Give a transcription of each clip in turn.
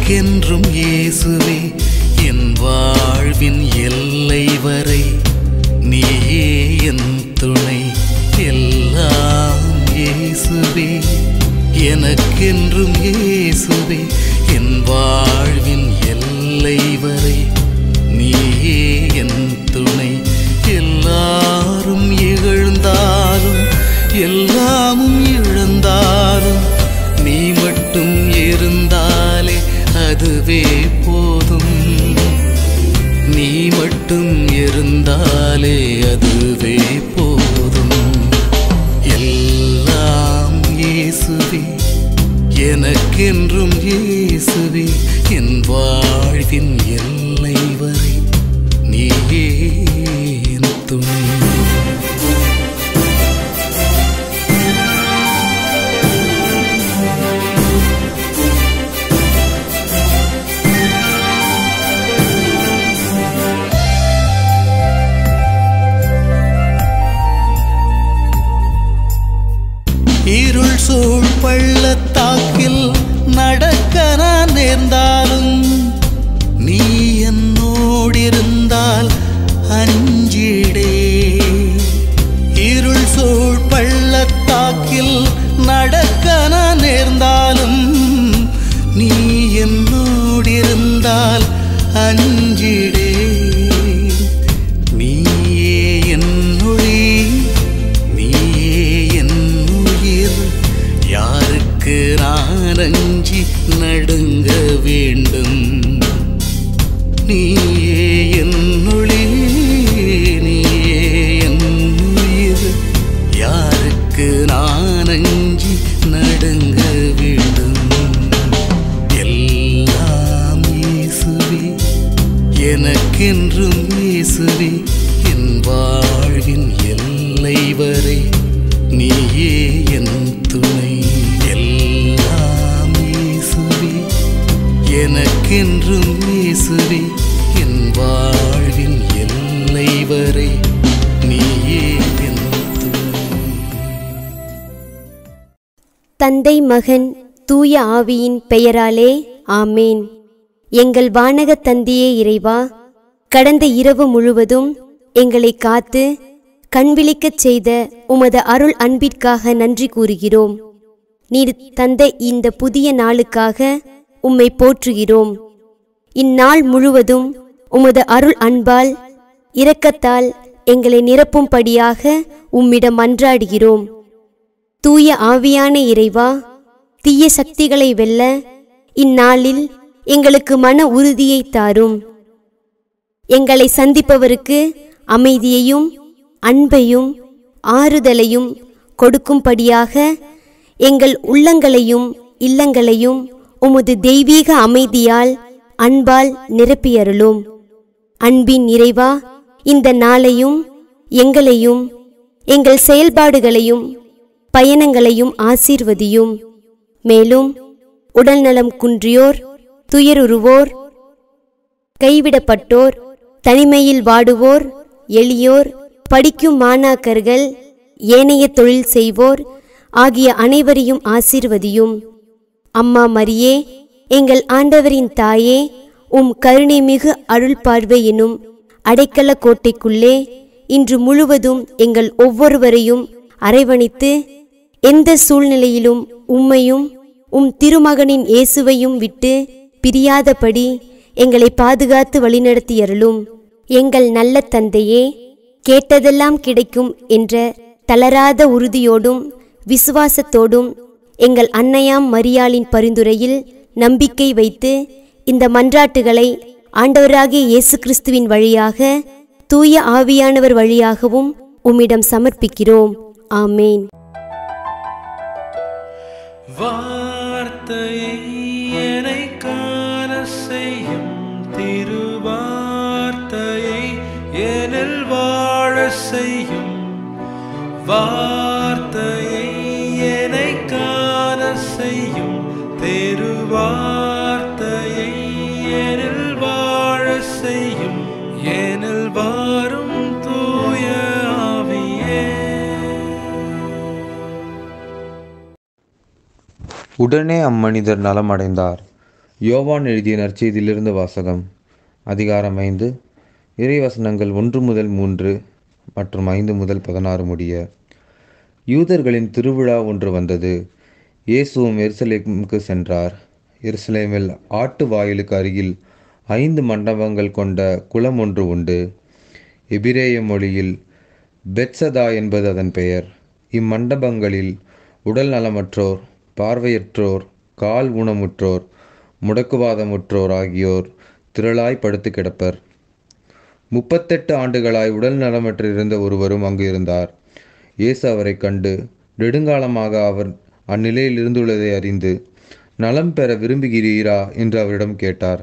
எனக்கென்றும் இயேசுவே என் வாழ்வின் எல்லை வரை நீயே என் துணை எல்லாம் இயேசுவே எனக்கென்றும் இயேசுவே என் வாழ்வின் எல்லை வரை நீயே என் துணை எல்லாரும் இகழ்ந்தாலும் எல்லாமும் இழந்தாலும் நீ மட்டும் இருந்தாலே அதுவே போதும் நீ மட்டும் இருந்தாலே அதுவே போதும் எல்லாம் இயேசுவே எனக்கென்றும் இயேசுவே என் வாழ்வின் எல்லை வரை நீயே என் துணை இருள் சூழ் பள்ளத்தாக்கில் நடக்க நான் நேர்ந்தாலும் நீ என்னோடிருந்தால் அஞ்சிடே இருள் சூழ் பள்ளத்தாக்கில் நடக்க நான் நேர்ந்தாலும் நீ என்னோடிருந்தால் அஞ்சிடே நீயே என் ஒளி நீயே என் உயிர் யாருக்கு நான் அஞ்சி நடுங்க வேண்டும் நீயே என் ஒளி நீயே என் உயிர் யாருக்கு நான் அஞ்சி நடுங்க வேண்டும் எல்லாம் இயேசுவே எனக்கென்றும் இயேசுவே என் வாழ்வின் எல்லை வரை நீயே என் துணை எல்லாம் இயேசுவே எனக்கென்றும் இயேசுவே என் வாழ்வின் எல்லை வரை நீயே என் துணை தந்தை மகன் தூய ஆவியின் பெயராலே ஆமேன் எங்கள் வானக தந்தையே இறைவா கடந்த இரவு முழுவதும் எங்களை காத்து கண்விழிக்கச் செய்த உமது அருள் அன்பிற்காக நன்றி கூறுகிறோம் நீர் தந்த இந்த புதிய நாளுக்காக உம்மை போற்றுகிறோம் இந்நாள் முழுவதும் உமது அருள் அன்பால் இரக்கத்தால் எங்களை நிரப்பும்படியாக உம்மிடம் மன்றாடுகிறோம் தூய ஆவியான இறைவா தீய சக்திகளை வெல்ல இந்நாளில் எங்களுக்கு மன உறுதியை தாரும் எங்களை சந்திப்பவருக்கு அமைதியையும் அன்பையும் ஆறுதலையும் கொடுக்கும்படியாக எங்கள் உள்ளங்களையும் இல்லங்களையும் உமது தெய்வீக அமைதியால் அன்பால் நிரப்பியருளும் அன்பின் நிறைவா இந்த நாளையும் எங்களையும் எங்கள் செயல்பாடுகளையும் பயணங்களையும் ஆசீர்வதியும் மேலும் உடல்நலம் குன்றியோர் துயருருவோர் கைவிடப்பட்டோர் தனிமையில் வாடுவோர் எளியோர் படிக்கும் மாணாக்கர்கள் ஏனைய தொழில் செய்வோர் ஆகிய அனைவரையும் ஆசீர்வதியும் அம்மா மரியே எங்கள் ஆண்டவரின் தாயே உம் கருணை மிகு அருள் பார்வை எனும் அடைக்கல கோட்டைக்குள்ளே இன்று முழுவதும் எங்கள் ஒவ்வொருவரையும் அரவணைத்து எந்த சூழ்நிலையிலும் உம்மையும் உம் திருமகனின் இயேசுவையும் விட்டு பிரியாதபடி எங்களை பாதுகாத்து வழிநடத்தியருளும் எங்கள் நல்ல தந்தையே கேட்டதெல்லாம் கிடைக்கும் என்ற தளராத உறுதியோடும் விசுவாசத்தோடும் எங்கள் அன்னையாம் மரியாளின் பரிந்துரையில் நம்பிக்கை வைத்து இந்த மன்றாட்டுகளை ஆண்டவராகிய இயேசு கிறிஸ்துவின் வழியாக தூய ஆவியானவர் வழியாகவும் உம்மிடம் சமர்ப்பிக்கிறோம் ஆமேன் வார்த்தையை என்னை காண செய்யும் திருவார்த்தையை எனில் வாழ செய்யும் வார்த்தையை என்னை காண செய்யும் திருவார்த்தையை எனில் வாழ செய்யும் எனில் வாரும் தூய ஆவியே உடனே அம்மனிதர் நலமடைந்தார் யோவான் எழுதிய நற்செய்தியிலிருந்து வாசகம் அதிகாரம் ஐந்து இறைவசனங்கள் ஒன்று முதல் மூன்று மற்றும் ஐந்து முதல் பதினாறு முடிய யூதர்களின் திருவிழா ஒன்று வந்தது இயேசுவும் எருசலேமுக்கு சென்றார் எருசலேமில் ஆட்டு வாயிலுக்கு அருகில் ஐந்து மண்டபங்கள் கொண்ட குளம் ஒன்று உண்டு எபிரேய மொழியில் பெட்சதா என்பது அதன் பெயர் இம்மண்டபங்களில் உடல் நலமற்றோர் பார்வையற்றோர் கால் ஊனமுற்றோர் முடக்குவாதமுற்றோர் ஆகியோர் திரளாய் படுத்து கிடப்பர் முப்பத்தெட்டு ஆண்டுகளாய் உடல் நலமற்றிருந்த ஒருவரும் அங்கு இருந்தார் இயேசு அவரை கண்டு நெடுங்காலமாக அவர் அந்நிலையில் இருந்துள்ளதை அறிந்து நலம் பெற விரும்புகிறீரா என்று அவரிடம் கேட்டார்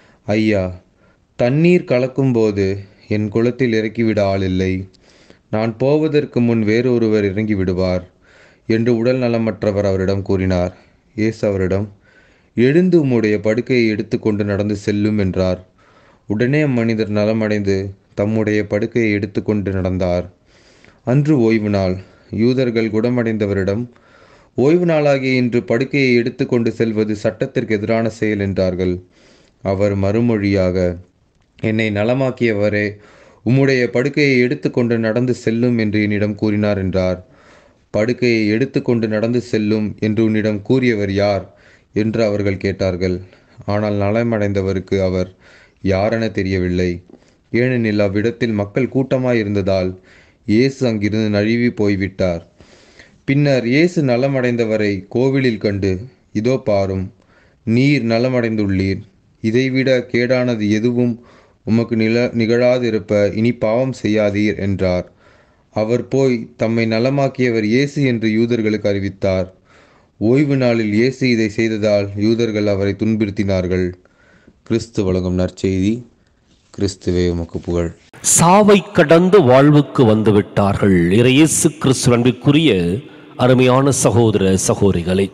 ஐயா தண்ணீர் கலக்கும்போது என் குளத்தில் இறக்கிவிட ஆள் இல்லை நான் போவதற்கு முன் வேறொருவர் இறங்கி விடுவார் என்று உடல் நலமற்றவர் அவரிடம் கூறினார் இயேசு அவரிடம் எழுந்து உம்முடைய படுக்கையை எடுத்துக்கொண்டு நடந்து செல்லும் என்றார் உடனே அம்மனிதர் நலமடைந்து தம்முடைய படுக்கையை எடுத்துக்கொண்டு நடந்தார் அன்று ஓய்வு நாள் யூதர்கள் குணமடைந்தவரிடம் ஓய்வு நாளாகிய இன்று படுக்கையை எடுத்துக்கொண்டு செல்வது சட்டத்திற்கு எதிரான செயல் என்றார்கள் அவர் மறுமொழியாக என்னை நலமாக்கியவரே உம்முடைய படுக்கையை எடுத்துக்கொண்டு நடந்து செல்லும் என்று என்னிடம் கூறினார் என்றார் படுக்கையை எடுத்துக்கொண்டு நடந்து செல்லும் என்று உன்னிடம் கூறியவர் யார் என்று அவர்கள் கேட்டார்கள் ஆனால் நலமடைந்தவருக்கு அவர் யாரென தெரியவில்லை ஏனெனில் அவ்விடத்தில் மக்கள் கூட்டமாய் இருந்ததால் இயேசு அங்கிருந்து நழுவி போய்விட்டார் பின்னர் இயேசு நலமடைந்தவரை கோவிலில் கண்டு இதோ பாரும் நீர் நலமடைந்துள்ளீர் இதைவிட கேடானது எதுவும் உமக்கு நில நிகழாதிருப்ப இனி பாவம் செய்யாதீர் என்றார் அவர் போய் தம்மை நலமாக்கியவர் இயேசு என்று யூதர்களுக்கு அறிவித்தார் ஓய்வு நாளில் இயேசு இதை செய்ததால் யூதர்கள் அவரை துன்புறுத்தினார்கள் கிறிஸ்து வழங்கும் நற்செய்தி கிறிஸ்துவே உமக்கு புகழ் சாவை கடந்து வாழ்வுக்கு வந்து விட்டார்கள் இறையேசு கிறிஸ்து அன்பிற்குரிய அருமையான சகோதர சகோதரிகளே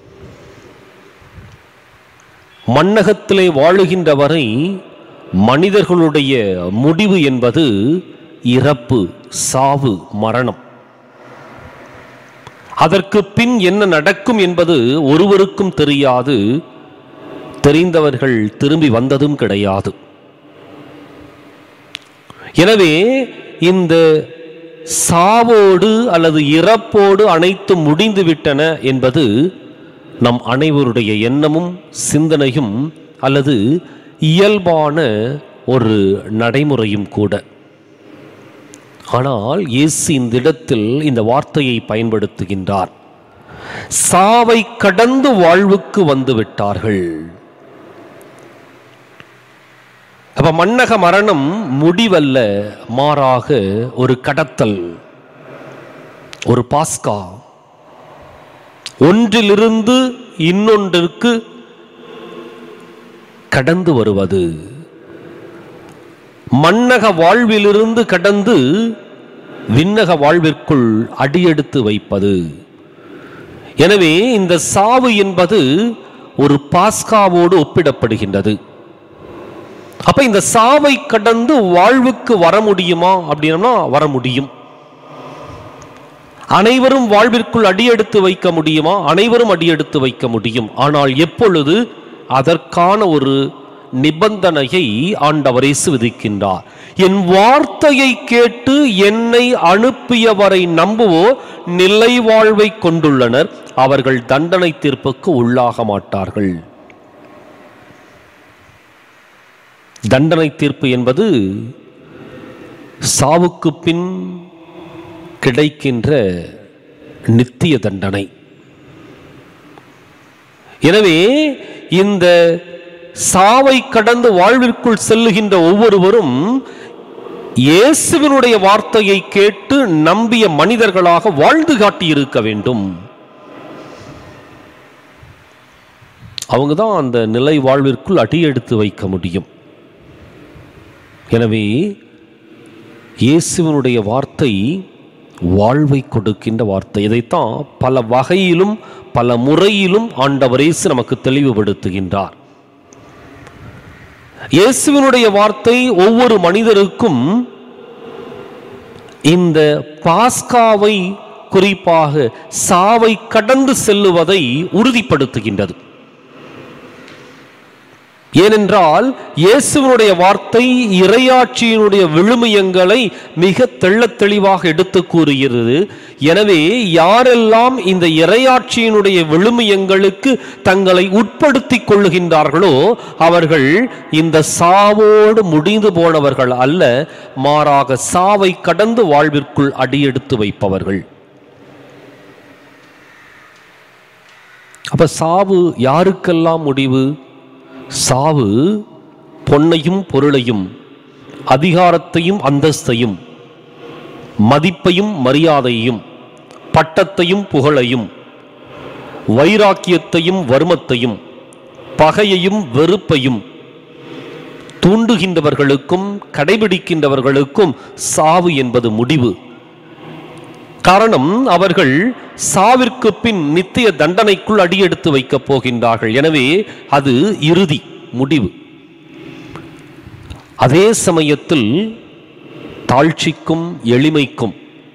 மண்ணகத்திலே வாழுகின்ற வரை மனிதர்களுடைய முடிவு என்பது இறப்பு சாவு மரணம் அதற்கு பின் என்ன நடக்கும் என்பது ஒருவருக்கும் தெரியாது தெரிந்தவர்கள் திரும்பி வந்ததும் கிடையாது எனவே இந்த சாவோடு அல்லது இறப்போடு அனைத்தும் முடிந்து விட்டன என்பது நம் அனைவருடைய எண்ணமும் சிந்தனையும் அல்லது இயல்பான ஒரு நடைமுறையும் கூட ஆனால் இயேசு இந்த இடத்தில் இந்த வார்த்தையை பயன்படுத்துகின்றார் சாவை கடந்து வாழ்வுக்கு வந்து விட்டார்கள் அப்ப மன்னக மரணம் முடிவல்ல மாறாக ஒரு கடத்தல் ஒரு பாஸ்கா ஒன்றிலிருந்து இன்னொன்றிற்கு கடந்து வருவது மன்னக வாழ்விலிருந்து கடந்து விண்ணக வாழ்விற்குள் அடியெடுத்து வைப்பது எனவே இந்த சாவு என்பது ஒரு பாஸ்காவோடு ஒப்பிடப்படுகின்றது அப்ப இந்த சாவை கடந்து வாழ்வுக்கு வர முடியுமா அப்படின்னா வர முடியும் அனைவரும் வாழ்விற்குள் அடியெடுத்து வைக்க முடியுமா அனைவரும் அடியெடுத்து வைக்க முடியும் ஆனால் எப்பொழுது அதற்கான ஒரு நிபந்தனையை ஆண்டவர் இயேசு விதிக்கின்றார் என் வார்த்தையை கேட்டு என்னை அனுப்பியவரை நம்புவோர் நிலை வாழ்வை கொண்டுள்ளனர் அவர்கள் தண்டனை தீர்ப்புக்கு உள்ளாக மாட்டார்கள் தண்டனை தீர்ப்பு என்பது சாவுக்கு பின் கிடைக்கின்ற நித்திய தண்டனை எனவே இந்த சாவை கடந்து வாழ்விற்குள் செல்லுகின்ற ஒவ்வொருவரும் இயேசுவினுடைய வார்த்தையை கேட்டு நம்பிய மனிதர்களாக வாழ்ந்து காட்டியிருக்க வேண்டும் அவங்க தான் அந்த நிலை வாழ்விற்குள் அடியெடுத்து வைக்க முடியும் எனவே இயேசுவினுடைய வார்த்தை வாழ்வை கொடுக்கின்ற வார்த்தை இதைத்தான் பல வகையிலும் பல முறையிலும் ஆண்டவர் இயேசு நமக்கு தெளிவுபடுத்துகின்றார் இயேசுவினுடைய வார்த்தை ஒவ்வொரு மனிதருக்கும் இந்த பாஸ்காவை குறிப்பாக சாவை கடந்து செல்லுவதை உறுதிப்படுத்துகின்றது ஏனென்றால் இயேசுவினுடைய வார்த்தை இறையாட்சியினுடைய விழுமியங்களை மிக தெள்ளத் தெளிவாக எடுத்து கூறுகிறது எனவே யாரெல்லாம் இந்த இறையாட்சியினுடைய விழுமியங்களுக்கு தங்களை உட்படுத்திக் கொள்ளுகின்றார்களோ அவர்கள் இந்த சாவோடு முடிந்து போனவர்கள் அல்ல மாறாக சாவை கடந்து வாழ்விற்குள் அடியெடுத்து வைப்பவர்கள் அப்ப சாவு யாருக்கெல்லாம் முடிவு சாவு பொன்னையும் பொருளையும் அதிகாரத்தையும் அந்தஸ்தையும் மதிப்பையும் மரியாதையும் பட்டத்தையும் புகழையும் வைராக்கியத்தையும் வர்மத்தையும் பகையையும் வெறுப்பையும் தூண்டுகின்றவர்களுக்கும் கடைபிடிக்கின்றவர்களுக்கும் சாவு என்பது முடிவு காரணம் அவர்கள் சாவிற்கு பின் நித்திய தண்டனைக்குள் அடியெடுத்து வைக்கப் போகின்றார்கள் எனவே அது இறுதி முடிவு அதே சமயத்தில் தாழ்ச்சிக்கும் எளிமைக்கும்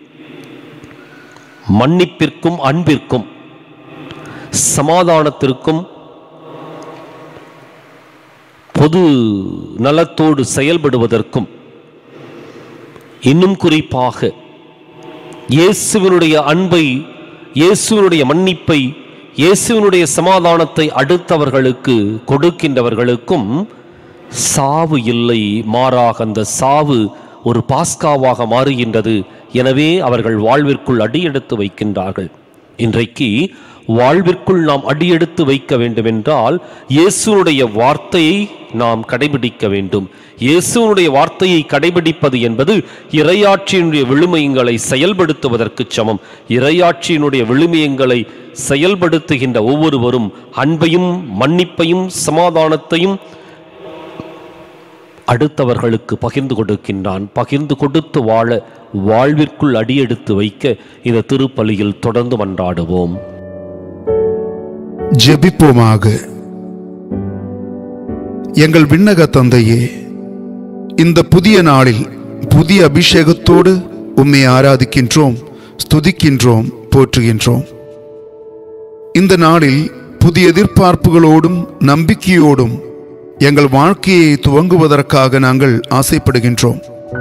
மன்னிப்பிற்கும் அன்பிற்கும் சமாதானத்திற்கும் பொது நலத்தோடு செயல்படுவதற்கும் இன்னும் குறிப்பாக இயேசுவினுடைய அன்பை இயேசுவினுடைய மன்னிப்பை இயேசுவினுடைய சமாதானத்தை அடுத்தவர்களுக்கு கொடுக்கின்றவர்களுக்கும் சாவு இல்லை மாறாக அந்த சாவு ஒரு பாஸ்காவாக மாறுகின்றது எனவே அவர்கள் வாழ்விற்குள் அடியெடுத்து வைக்கின்றார்கள் இன்றைக்கு வாழ்விற்குள் நாம் அடியெடுத்து வைக்க வேண்டுமென்றால் இயேசுனுடைய வார்த்தையை நாம் கடைபிடிக்க வேண்டும் இயேசுனுடைய வார்த்தையை கடைபிடிப்பது என்பது இறையாட்சியினுடைய விழுமியங்களை செயல்படுத்துவதற்கு சமம் இறையாட்சியினுடைய விழுமியங்களை செயல்படுத்துகின்ற ஒவ்வொருவரும் அன்பையும் மன்னிப்பையும் சமாதானத்தையும் அடுத்தவர்களுக்கு பகிர்ந்து கொடுக்கின்றான் பகிர்ந்து கொடுத்து வாழ வாழ்விற்குள் அடியெடுத்து வைக்க இந்த திருப்பலியில் தொடர்ந்து மன்றாடுவோம் ஜெபிப்போமாக எங்கள் விண்ணக தந்தையே இந்த புதிய நாளில் புதிய அபிஷேகத்தோடு உம்மை ஆராதிக்கின்றோம் ஸ்துதிக்கின்றோம் போற்றுகின்றோம் இந்த நாளில் புதிய எதிர்பார்ப்புகளோடும் நம்பிக்கையோடும் எங்கள் வாழ்க்கையை துவங்குவதற்காக நாங்கள் ஆசைப்படுகின்றோம்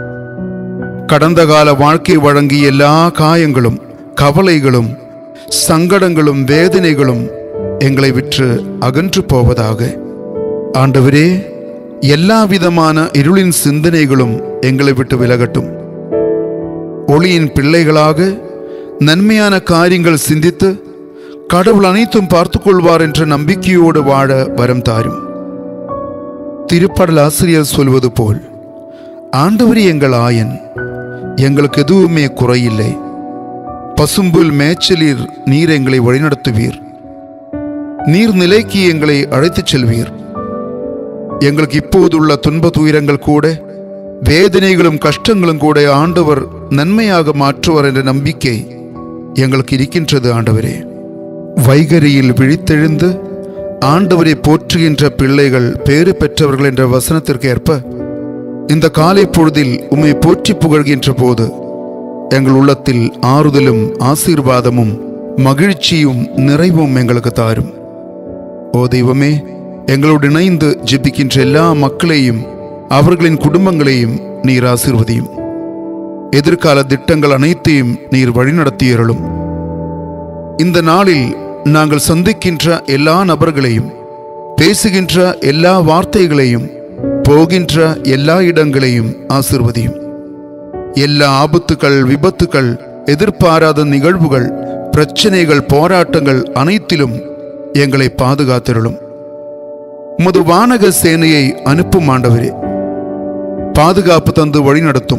கடந்த கால வாழ்க்கை வழங்கிய எல்லா காயங்களும் கவலைகளும் சங்கடங்களும் வேதனைகளும் எங்களை விற்று அகன்று போவதாக ஆண்டவரே எல்லா விதமான இருளின் சிந்தனைகளும் எங்களை விட்டு விலகட்டும் ஒளியின் பிள்ளைகளாக நன்மையான காரியங்கள் சிந்தித்து கடவுள் அனைத்தும் பார்த்துக் கொள்வார் என்ற நம்பிக்கையோடு வாழ வரம் தாரும் திருப்படல் ஆசிரியர் சொல்வது போல் ஆண்டவரே எங்கள் ஆயன் எங்களுக்கு எதுவுமே குறையில்லை பசும்புல் மேய்ச்சலில் நீர் எங்களை வழிநடத்துவீர் நீர்நிலைக்கு எங்களை அழைத்துச் செல்வீர் எங்களுக்கு இப்போதுள்ள துன்ப துயரங்கள் கூட வேதனைகளும் கஷ்டங்களும் கூட ஆண்டவர் நன்மையாக மாற்றுவார் என்ற நம்பிக்கை எங்களுக்கு இருக்கின்றது ஆண்டவரே வைகரியில் விழித்தெழுந்து ஆண்டவரை போற்றுகின்ற பிள்ளைகள் பேறு பெற்றவர்கள் என்ற வசனத்திற்கு ஏற்ப இந்த காலை பொழுதில் உம்மை போற்றி புகழ்கின்ற போது எங்கள் உள்ளத்தில் ஆறுதலும் ஆசீர்வாதமும் மகிழ்ச்சியும் நிறைவும் எங்களுக்கு தாரும் ஓ தெய்வமே எங்களோடு இணைந்து ஜெபிக்கின்ற எல்லா மக்களையும் அவர்களின் குடும்பங்களையும் நீர் ஆசீர்வதியும் எதிர்கால திட்டங்கள் அனைத்தையும் நீர் வழிநடத்தியருளும் இந்த நாளில் நாங்கள் சந்திக்கின்ற எல்லா நபர்களையும் பேசுகின்ற எல்லா வார்த்தைகளையும் போகின்ற எல்லா இடங்களையும் ஆசிர்வதியும் எல்லா ஆபத்துக்கள் விபத்துக்கள் எதிர்பாராத நிகழ்வுகள் பிரச்சனைகள் போராட்டங்கள் அனைத்திலும் எங்களை பாதுகாத்திருளும் உமது வானக சேனையை அனுப்பும் ஆண்டவரே பாதுகாப்பு தந்து வழிநடத்தும்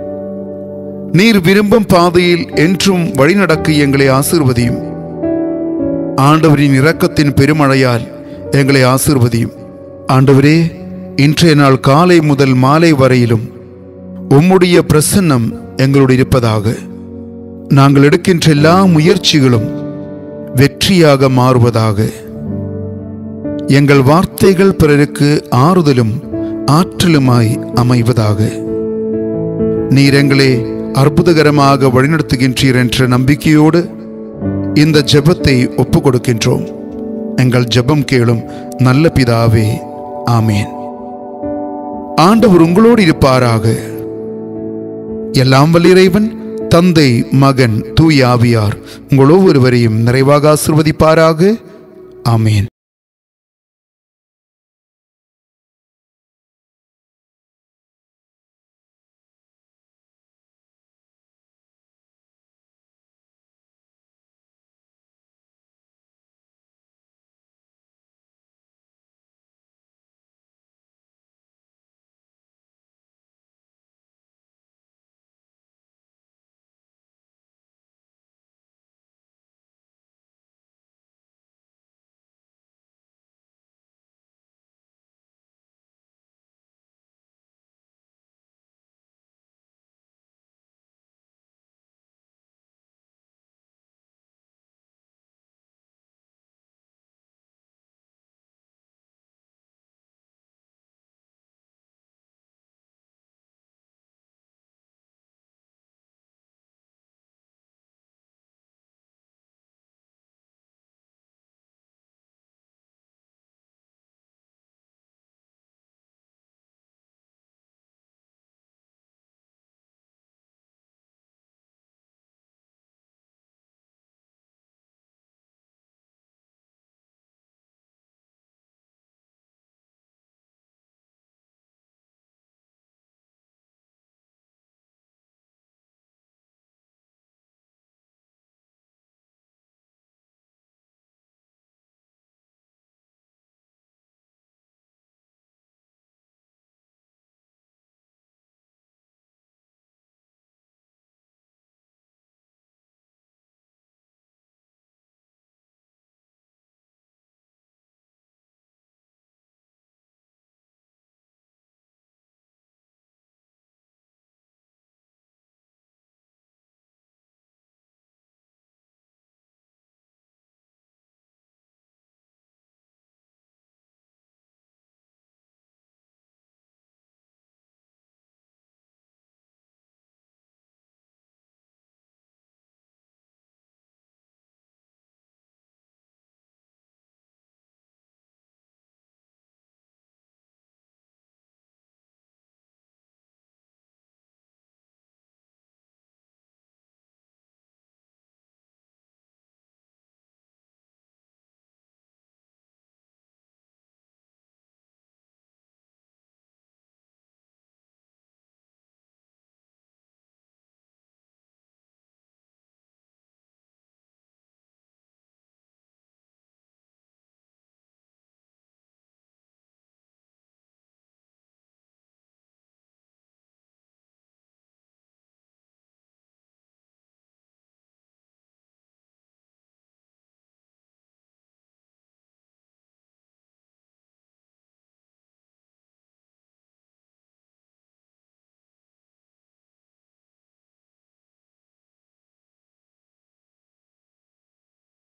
நீர் விரும்பும் பாதையில் என்றும் வழிநடக்க எங்களை ஆசிர்வதியும் ஆண்டவரின் இரக்கத்தின் பெருமழையால் எங்களை ஆசிர்வதியும் ஆண்டவரே இன்றைய நாள் காலை முதல் மாலை வரையிலும் உம்முடைய பிரசன்னம் எங்களோடு இருப்பதாக நாங்கள் எடுக்கின்ற எல்லா முயற்சிகளும் வெற்றியாக மாறுவதாக எங்கள் வார்த்தைகள் பிறருக்கு ஆறுதலும் ஆற்றலுமாய் அமைவதாக நீர் எங்களை அற்புதகரமாக வழிநடத்துகின்றீர் என்ற நம்பிக்கையோடு இந்த ஜெபத்தை ஒப்பு கொடுக்கின்றோம் எங்கள் ஜெபம் கேளும் நல்ல பிதாவே ஆமேன் ஆண்டவர் உங்களோடு இருப்பாராக எல்லாம் வல்ல இறைவன் தந்தை மகன் தூய ஆவியார் உங்கள் ஒவ்வொருவரையும் நிறைவாக ஆசிர்வதிப்பாராக ஆமேன்